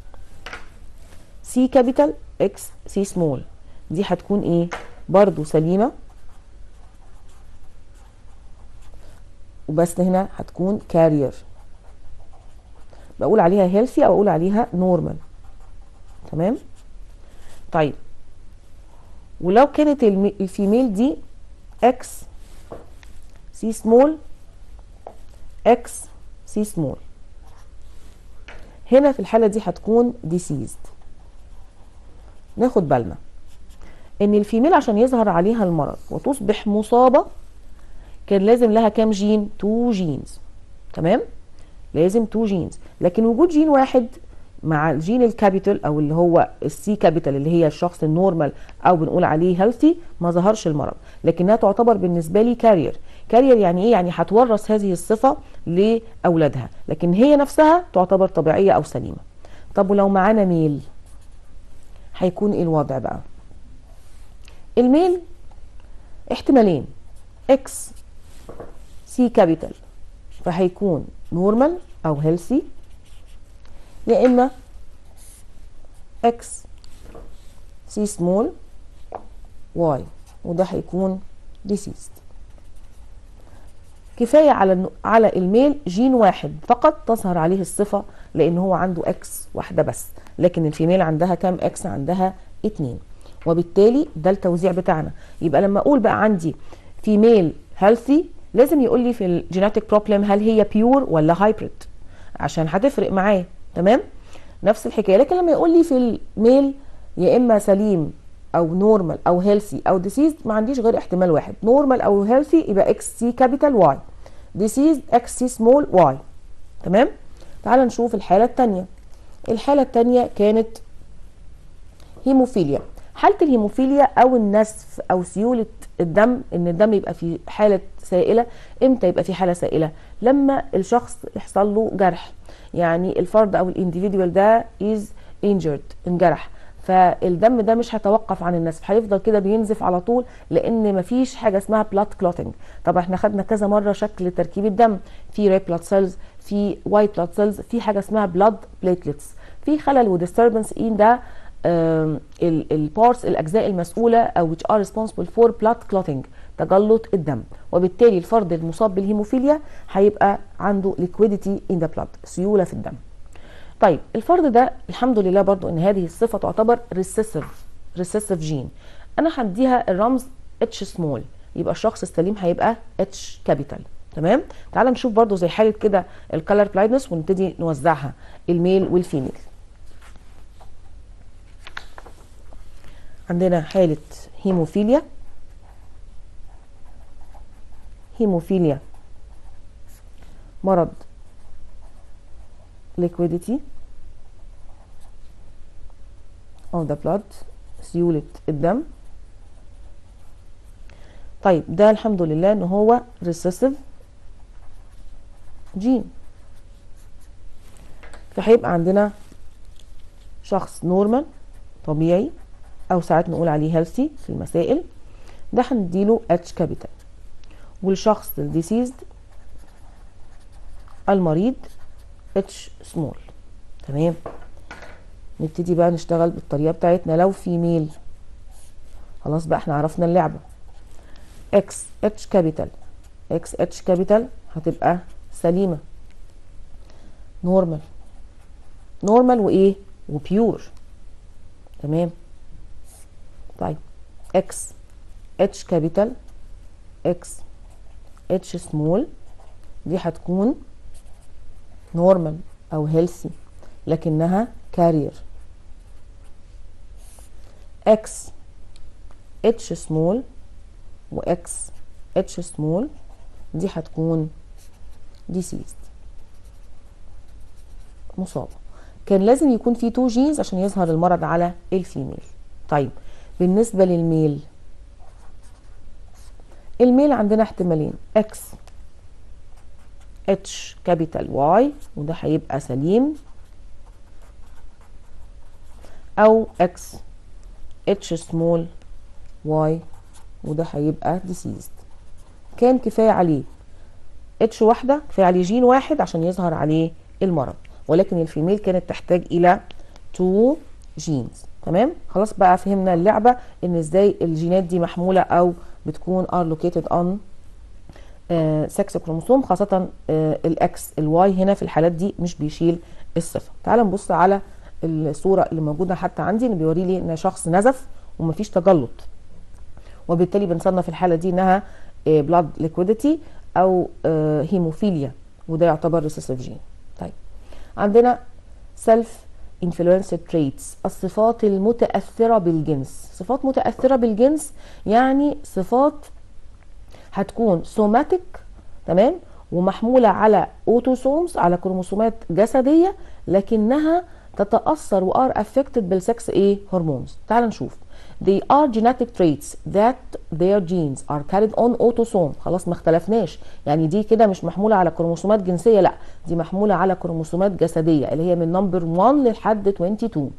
سي كابيتال اكس سي سمول دي هتكون ايه برضو سليمة وبس هنا هتكون كارير بقول عليها هيلثي او اقول عليها نورمال تمام طيب ولو كانت الفيميل دي اكس سي سمول اكس سي سمول هنا في الحالة دي هتكون deceased ناخد بالنا ان الفيميل عشان يظهر عليها المرض وتصبح مصابة كان لازم لها كام جين 2 جينز تمام لازم 2 جينز لكن وجود جين واحد مع الجين الكابيتال او اللي هو السي كابيتال اللي هي الشخص النورمال او بنقول عليه هيلثي ما ظهرش المرض لكنها تعتبر بالنسبه لي كارير كارير يعني ايه يعني هتورث هذه الصفه لاولادها لكن هي نفسها تعتبر طبيعيه او سليمه طب ولو معانا ميل هيكون ايه الوضع بقى الميل احتمالين اكس سي كابيتال فهيكون نورمال او هيلثي يا اما اكس سي سمول واي وده هيكون ديسيست كفايه على على الميل جين واحد فقط تظهر عليه الصفه لان هو عنده اكس واحده بس لكن الفيميل عندها كام اكس عندها اتنين وبالتالي ده التوزيع بتاعنا يبقى لما اقول بقى عندي فيميل هيلثي لازم يقول لي في الجيناتيك بروبلم هل هي بيور ولا هايبريد عشان هتفرق معاه تمام نفس الحكايه لكن لما يقول لي في الميل يا اما سليم او نورمال او هيلثي او ديسيز ما عنديش غير احتمال واحد نورمال او هيلثي يبقى اكس سي كابيتال واي ديسيز اكس سي سمول واي تمام تعال نشوف الحاله الثانيه الحاله الثانيه كانت هيموفيليا حاله الهيموفيليا او النسف او سيوله الدم ان الدم يبقى في حاله سائله امتى يبقى في حاله سائله لما الشخص يحصل له جرح يعني الفرد او الانديفيدوال ده از انجرد انجرح فالدم ده مش هيتوقف عن النسف هيفضل كده بينزف على طول لان مفيش حاجه اسمها بلاد كلوتنج طبعا احنا خدنا كذا مره شكل تركيب الدم في ريد بلاد سيلز في وايت بلاد سيلز في حاجه اسمها بلاد بليتلتس في خلل وديستربنس ان ده البارتس الاجزاء المسؤوله او which are responsible for blood clotting تجلط الدم وبالتالي الفرد المصاب بالهيموفيليا هيبقى عنده liquidity in the blood سيوله في الدم طيب الفرد ده الحمد لله برضو ان هذه الصفه تعتبر ريسيسيف ريسيسيف جين انا هديها الرمز اتش سمول يبقى الشخص السليم هيبقى اتش كابيتال تمام تعال نشوف برضو زي حاله كده الكالر بلايندنس ونبتدي نوزعها الميل والفيميل عندنا حالة هيموفيليا هيموفيليا مرض liquidity of the blood سيولة الدم طيب ده الحمد لله ان هو recessive جين فهيبقى عندنا شخص نورمال طبيعي او ساعات نقول عليه هيلثي في المسائل ده هنديله اتش كابيتال والشخص الديسيزد المريض اتش سمول تمام نبتدي بقى نشتغل بالطريقه بتاعتنا لو في ميل خلاص بقى احنا عرفنا اللعبه اكس اتش كابيتال اكس اتش كابيتال هتبقى سليمه نورمال نورمال وايه وبيور تمام طيب اكس اتش كابيتال اكس اتش سمول دي هتكون نورمال او هيلثي لكنها كارير اكس اتش سمول واكس اتش سمول دي هتكون ديسيزد مصابه كان لازم يكون في تو جينز عشان يظهر المرض على الفيميل طيب بالنسبه للميل الميل عندنا احتمالين اكس اتش كابيتال واي وده هيبقى سليم او اكس اتش سمول واي وده هيبقى ديسيزد كان كفايه عليه اتش واحده كفايه عليه جين واحد عشان يظهر عليه المرض ولكن الفيميل كانت تحتاج الى تو جينز تمام خلاص بقى فهمنا اللعبه ان ازاي الجينات دي محموله او بتكون are located on سكس كروموسوم خاصة الاكس الواي هنا في الحالات دي مش بيشيل الصفة تعال نبص على الصورة اللي موجودة حتى عندي اللي بيوري لي ان شخص نزف ومفيش تجلط وبالتالي بنصنف الحاله دي انها بلاد ليكويديتي او هيموفيليا وده يعتبر ريسيسيف جين طيب عندنا سيلف influencer traits الصفات المتأثرة بالجنس صفات متأثرة بالجنس يعني صفات هتكون سوماتيك تمام ومحمولة على اوتوسومز على كروموسومات جسدية لكنها تتأثر وار affected بالسكس ايه هرمونز تعال نشوف they are genetic traits that their genes are carried on autosome خلاص ما اختلفناش يعني دي كده مش محمولة على كروموسومات جنسية لا دي محمولة على كروموسومات جسدية اللي هي من نمبر 1 لحد 22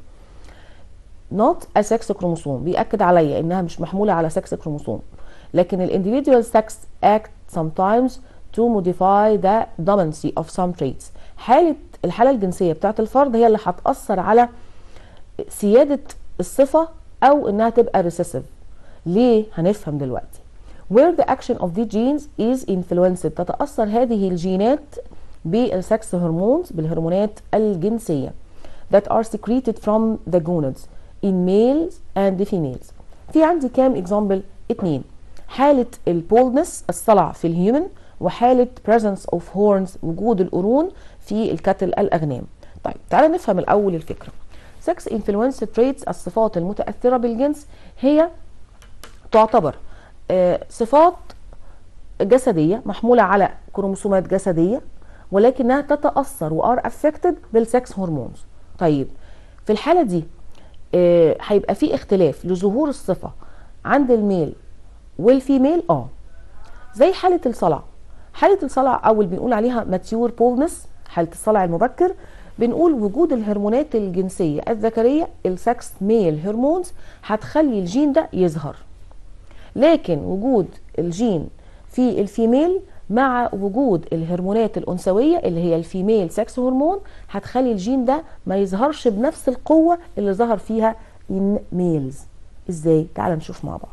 not a sex chromosome بيأكد عليا انها مش محمولة على sex chromosome لكن ال individual sex act sometimes to modify the dominancy of some traits حالة الحالة الجنسية بتاعت الفرد هي اللي هتأثر على سيادة الصفة أو إنها تبقى recessive ليه؟ هنفهم دلوقتي where the action of the genes is influenced تتأثر هذه الجينات بالسكس هرمونز بالهرمونات الجنسية that are secreted from the gonads in males and females في عندي كام اكزامبل اتنين حالة البولنس الصلع في الهيومن وحالة presence of horns وجود القرون في الكتل الأغنام طيب تعالى نفهم الأول الفكرة sex influence traits الصفات المتأثرة بالجنس هي تعتبر آه صفات جسدية محمولة على كروموسومات جسدية ولكنها تتأثر وار affected بالسكس هرمونز طيب في الحالة دي آه هيبقى في اختلاف لظهور الصفة عند الميل والفيميل اه زي حالة الصلع حالة الصلع أو اللي بنقول عليها ماتيور بولنس حالة الصلع المبكر بنقول وجود الهرمونات الجنسية الذكرية السكس ميل هرمونز هتخلي الجين ده يظهر لكن وجود الجين في الفيميل مع وجود الهرمونات الأنثوية اللي هي الفيميل سكس هرمون هتخلي الجين ده ما يظهرش بنفس القوة اللي ظهر فيها in ميلز ازاي؟ تعال نشوف مع بعض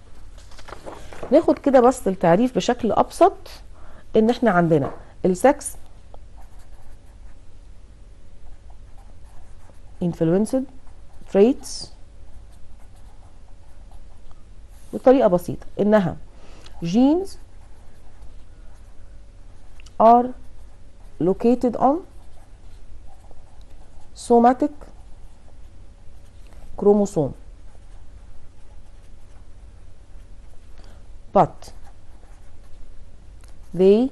ناخد كده بس التعريف بشكل أبسط ان احنا عندنا السكس influenced traits بطريقة بسيطة انها genes are located on somatic chromosome but they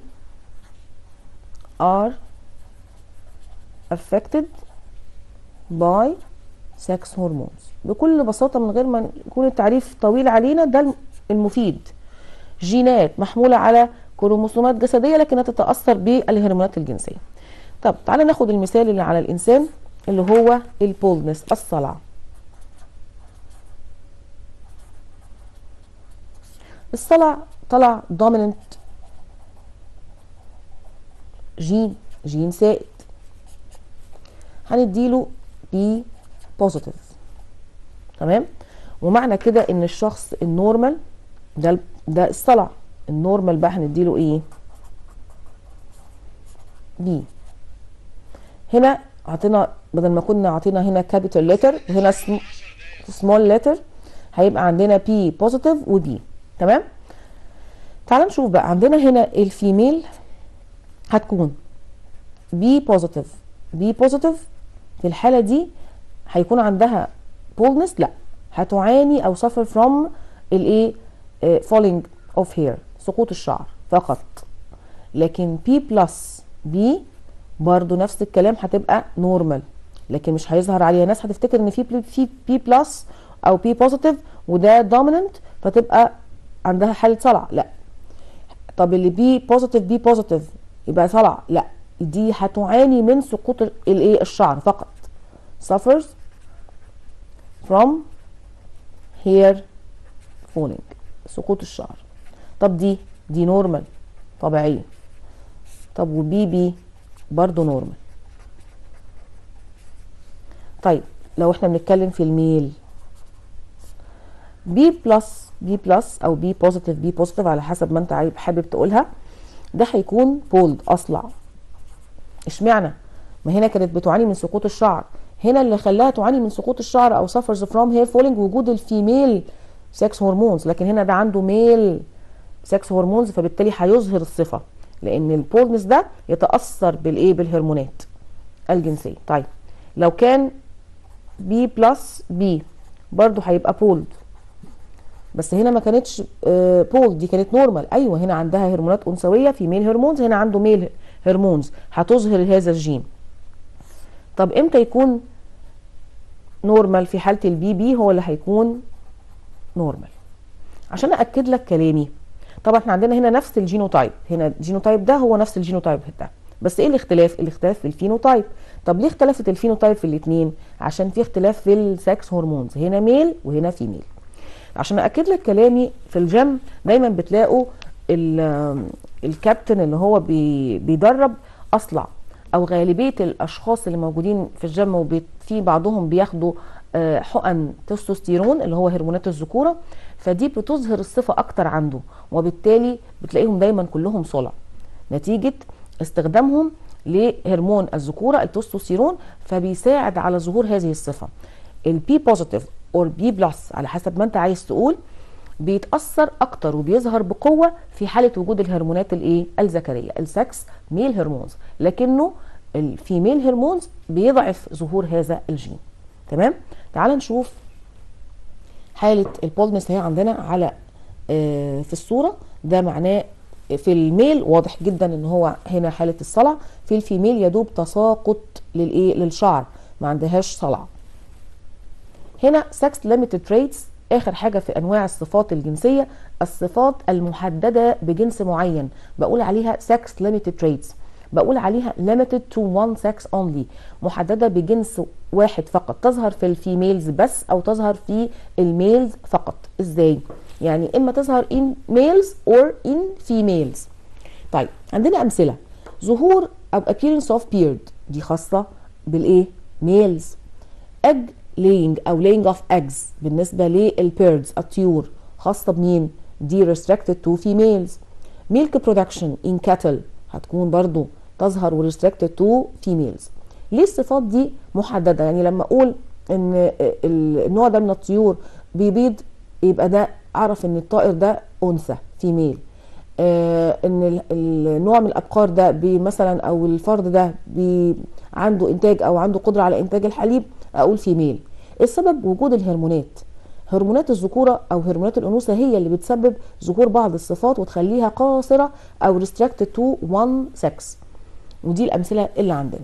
are affected by sex hormones بكل بساطة من غير ما يكون التعريف طويل علينا ده المفيد جينات محمولة على كروموسومات جسدية لكنها تتأثر بالهرمونات الجنسية طب تعالى ناخد المثال اللي على الإنسان اللي هو البولنس الصلع الصلع طلع دوميننت جين جين سائد هنديله بي بوزيتيف تمام ومعنى كده ان الشخص النورمال ده ده الصلع النورمال بقى هنديله ايه بي هنا عطينا بدل ما كنا عطينا هنا كابيتال لتر وهنا سمول لتر هيبقى عندنا بي بوزيتيف وبي تمام تعال نشوف بقى عندنا هنا الفيميل هتكون بي بوزيتيف بي بوزيتيف في الحاله دي هيكون عندها بولنس لا هتعاني او suffer from الايه falling of hair سقوط الشعر فقط لكن بي بلس بي برضو نفس الكلام هتبقى نورمال لكن مش هيظهر عليها ناس هتفتكر ان في في بي بلس او بي بوزيتيف وده دوميننت فتبقى عندها حاله صلع لا طب اللي بي بوزيتيف بي بوزيتيف يبقى صلع لا دي هتعاني من سقوط الايه الشعر فقط suffers from hair falling سقوط الشعر طب دي دي نورمال طبيعيه طب وبي بي برضه نورمال طيب لو احنا بنتكلم في الميل بي بلس بي بلس او بي بوزيتيف بي بوزيتيف على حسب ما انت حابب تقولها ده هيكون بولد اصلع اشمعنى ما هنا كانت بتعاني من سقوط الشعر هنا اللي خلاها تعاني من سقوط الشعر او suffers from hair falling وجود الفيميل سكس هرمونز لكن هنا ده عنده ميل سكس هرمونز فبالتالي هيظهر الصفه لان البولنس ده يتاثر بالايه بالهرمونات الجنسيه طيب لو كان بي بلس بي برضو هيبقى بولد بس هنا ما كانتش بولد دي كانت نورمال ايوه هنا عندها هرمونات انثويه في ميل هرمونز هنا عنده ميل هرمونز هتظهر هذا الجين طب امتى يكون نورمال في حاله البي بي هو اللي هيكون نورمال عشان اكد لك كلامي طبعا احنا عندنا هنا نفس الجينوتايب هنا الجينوتايب ده هو نفس الجينوتايب ده بس ايه الاختلاف الاختلاف في الفينوتايب طب ليه اختلفت الفينوتايب في الاثنين عشان في اختلاف في السكس هرمونز هنا ميل وهنا فيميل عشان اكد لك كلامي في الجيم دايما بتلاقوا الكابتن اللي هو بي بيدرب اصلع او غالبيه الاشخاص اللي موجودين في الجيم وفي بعضهم بياخدوا حقن تستوستيرون اللي هو هرمونات الذكوره فدي بتظهر الصفه اكتر عنده وبالتالي بتلاقيهم دايما كلهم صلع نتيجه استخدامهم لهرمون الذكوره التستوستيرون فبيساعد على ظهور هذه الصفه البي بوزيتيف اور بي بلس على حسب ما انت عايز تقول بيتاثر اكتر وبيظهر بقوه في حاله وجود الهرمونات الايه الذكريه السكس ميل هرمونز لكنه الفيميل هرمونز بيضعف ظهور هذا الجين تمام تعال نشوف حاله البولنس هي عندنا على آه في الصوره ده معناه في الميل واضح جدا ان هو هنا حاله الصلع في الفيميل يدوب تساقط للايه للشعر ما عندهاش صلع هنا سكس ليميتد تريتس اخر حاجه في انواع الصفات الجنسيه الصفات المحدده بجنس معين بقول عليها سكس ليميتد تريتس بقول عليها limited to one sex only محدده بجنس واحد فقط تظهر في الفيميلز بس او تظهر في الميلز فقط ازاي يعني اما تظهر in males or in females طيب عندنا امثله ظهور او appearance of beard دي خاصه بالايه males egg laying او laying of eggs بالنسبه للبيردز الطيور خاصه بمين دي restricted to females milk production in cattle هتكون برضو تظهر و restricted to females ليه الصفات دي محدده يعني لما اقول ان النوع ده من الطيور بيبيض يبقى ده اعرف ان الطائر ده انثى فيميل آه ان النوع من الابقار ده مثلا او الفرد ده بي عنده انتاج او عنده قدره على انتاج الحليب اقول فيميل السبب وجود الهرمونات هرمونات الذكوره او هرمونات الانوثه هي اللي بتسبب ظهور بعض الصفات وتخليها قاصره او restricted to one sex ودي الامثله اللي عندنا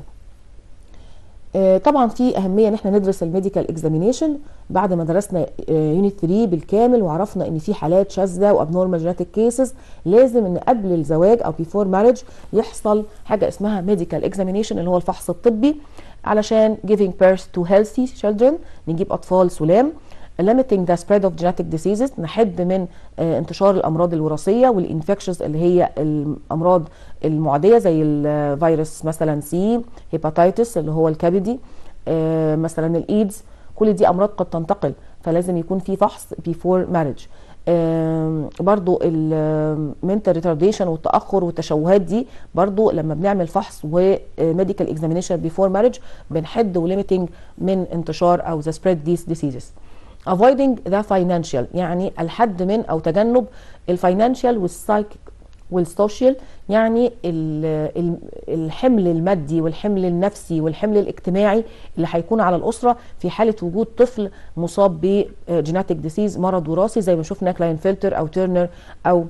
آه طبعا في اهميه ان احنا ندرس الميديكال اكزامينيشن بعد ما درسنا يونت 3 بالكامل وعرفنا ان في حالات شاذه وابنورمال جينيتك كيسز لازم ان قبل الزواج او بيفور مارج يحصل حاجه اسمها ميديكال اكزامينيشن اللي هو الفحص الطبي علشان giving birth to healthy children نجيب اطفال سلام limiting the spread of genetic diseases نحد من انتشار الامراض الوراثيه والانفكشنز اللي هي الامراض المعديه زي الفيروس مثلا سي هيباتيتس اللي هو الكبدي مثلا الايدز كل دي امراض قد تنتقل فلازم يكون في فحص before marriage برضو المنتال ريتارديشن والتاخر والتشوهات دي برضو لما بنعمل فحص وميديكال اكزامينيشن بيفور مارج بنحد وليميتنج من انتشار او ذا سبريد ديز ديسيزز avoiding the financial يعني الحد من او تجنب الفاينانشال والسايكيك والسوشيال يعني الحمل المادي والحمل النفسي والحمل الاجتماعي اللي هيكون على الاسره في حاله وجود طفل مصاب بجيناتيك ديسيز مرض وراثي زي ما شفنا كلاين فلتر او تيرنر او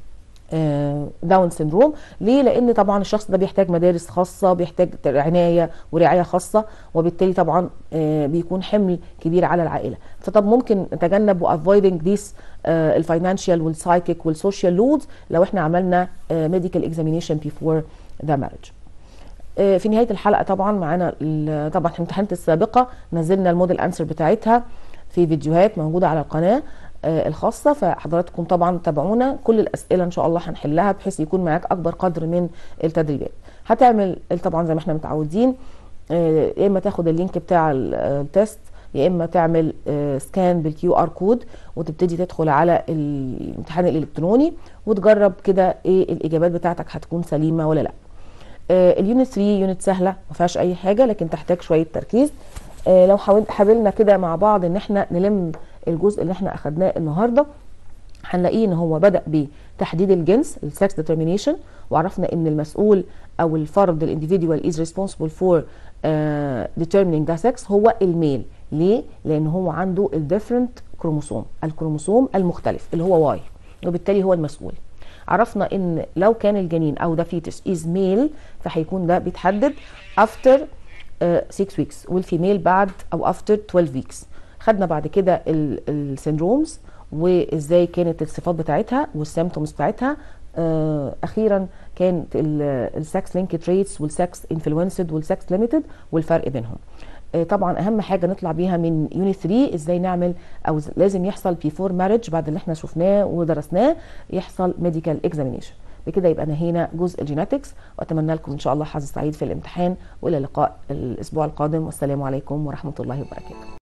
داون سيندروم ليه لان طبعا الشخص ده بيحتاج مدارس خاصه بيحتاج عنايه ورعايه خاصه وبالتالي طبعا بيكون حمل كبير على العائله فطب ممكن نتجنب وافويدنج ذيس الفاينانشال والسايكيك والسوشيال لودز لو احنا عملنا ميديكال اكزامينيشن بيفور ذا مارج في نهايه الحلقه طبعا معانا طبعا الامتحانات السابقه نزلنا الموديل انسر بتاعتها في فيديوهات موجوده على القناه الخاصة فحضراتكم طبعا تابعونا كل الأسئلة إن شاء الله هنحلها بحيث يكون معاك أكبر قدر من التدريبات هتعمل طبعا زي ما احنا متعودين يا إما تاخد اللينك بتاع التست يا إما تعمل سكان بالكيو ار كود وتبتدي تدخل على الامتحان الإلكتروني وتجرب كده إيه الإجابات بتاعتك هتكون سليمة ولا لأ اليونت 3 يونت سهلة ما فيهاش أي حاجة لكن تحتاج شوية تركيز لو حاولنا كده مع بعض إن احنا نلم الجزء اللي احنا اخدناه النهارده هنلاقيه ان هو بدا بتحديد الجنس السكس ديترمينيشن وعرفنا ان المسؤول او الفرد الانديفيدوال از ريسبونسبل فور determining ذا sex هو الميل ليه لان هو عنده الديفرنت كروموسوم الكروموسوم المختلف اللي هو واي وبالتالي هو المسؤول عرفنا ان لو كان الجنين او ده فيتس از ميل فهيكون ده بيتحدد افتر 6 ويكس والفيميل بعد او افتر 12 ويكس خدنا بعد كده السندرومز وازاي كانت الصفات بتاعتها والسيمتومز بتاعتها آه اخيرا كانت السكس لينك تريتس والسكس انفلونسد والسكس ليميتد والفرق بينهم آه طبعا اهم حاجه نطلع بيها من يونت 3 ازاي نعمل او لازم يحصل بيفور مارج بعد اللي احنا شفناه ودرسناه يحصل ميديكال اكزامينيشن بكده يبقى نهينا جزء الجيناتكس واتمنى لكم ان شاء الله حظ سعيد في الامتحان والى اللقاء الاسبوع القادم والسلام عليكم ورحمه الله وبركاته